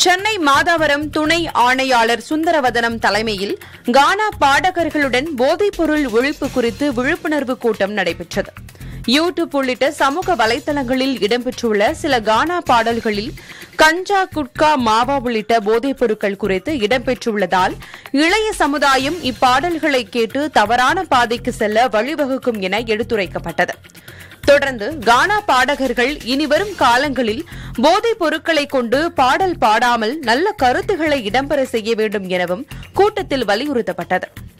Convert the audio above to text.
சென்னை மாதாவரம் துணை ஆணையாளர் சுந்தரவதனம் தலைமையில் கானா பாடகர்களுடன் போதைப்பொருள் ஒழிப்பு குறித்து விழிப்புணர்வு கூட்டம் நடைபெற்றது யூ டியூப் உள்ளிட்ட சமூக வலைதளங்களில் இடம்பெற்றுள்ள சில கானா பாடல்களில் கஞ்சா குட்கா மாவா உள்ளிட்ட போதைப் பொருட்கள் குறித்து இடம்பெற்றுள்ளதால் இளைய சமுதாயம் இப்பாடல்களை கேட்டு தவறான பாதைக்கு செல்ல வழிவகுக்கும் என எடுத்துரைக்கப்பட்டது தொடர்ந்து கானா பாடகர்கள் இனிவரும் காலங்களில் போதைப் பொருட்களை கொண்டு பாடல் பாடாமல் நல்ல கருத்துக்களை இடம்பெற செய்ய வேண்டும் எனவும் கூட்டத்தில் வலியுறுத்தப்பட்டது